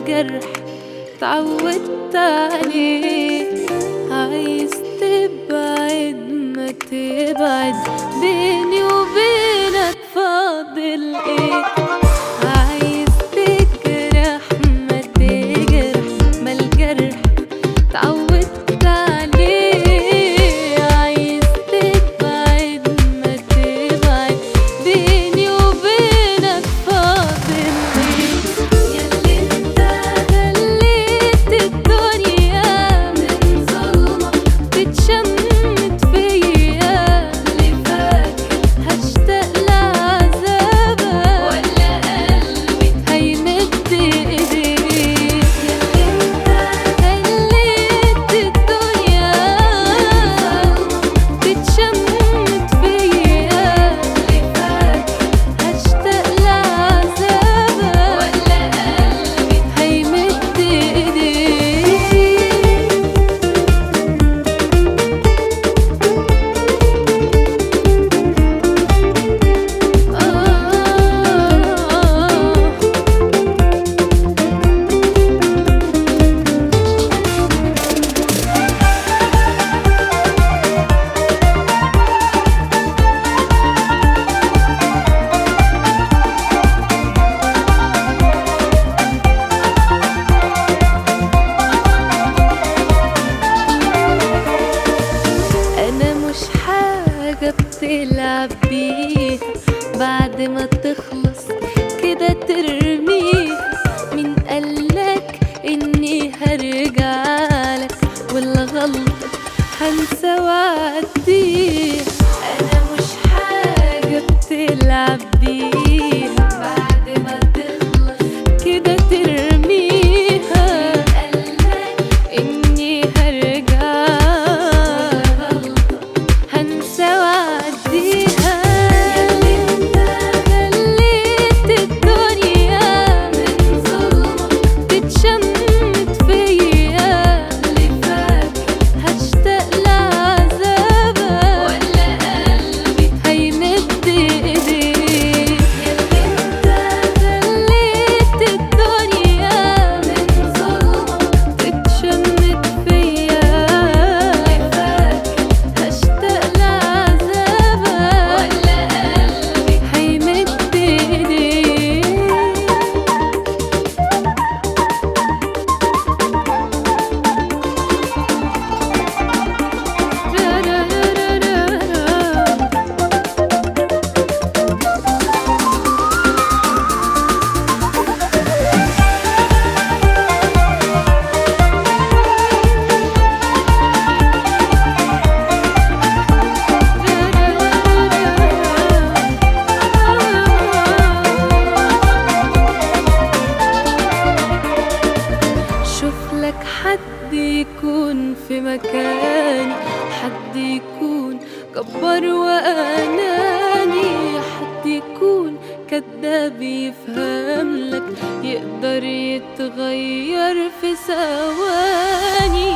الجرح تعودت عليه عايز تبعد ما تبعد بيني وبينك فاضل ايه عايز تجرح ما تجرح ما الجرح تعودت عليه عايز تبعد ما تبعد بيني وبينك فاضل ايه ياللي انت خليت الدنيا من ظلمة تتشمت فيا اللي فاكر هشتاق لعذابك ولا قلبي هيمد ايديه ياللي انت خليت الدنيا تتشمت فيا اللي فاكر هشتاق لعذابك ولا قلبي هيمد ايديه آه انا مش حاجة بتلعب بيها بعد ما تخلص كده ترميها مين قالك اني هرجعلك ولا غلطة هنسى وعديها انا مش حاجة بتلعب بيها بعد ما تخلص كده ترميها قالك اني هرجع هنسى وعديها ياللي انت خليت الدنيا من ظلمة تتشمت فيا اللي فاكر هشتاق لعذابك ولا قلبي هيمد ايديه ياللي انت خليت الدنيا من ظلمة تتشمت فيا اللي فاكر هشتاق لعذابك ولا قلبي هيمد ايديه شوف لك حد يكون في مكاني حد يكون جبار وأناني حد يكون كداب يفهم لك يقدر يتغير في ثواني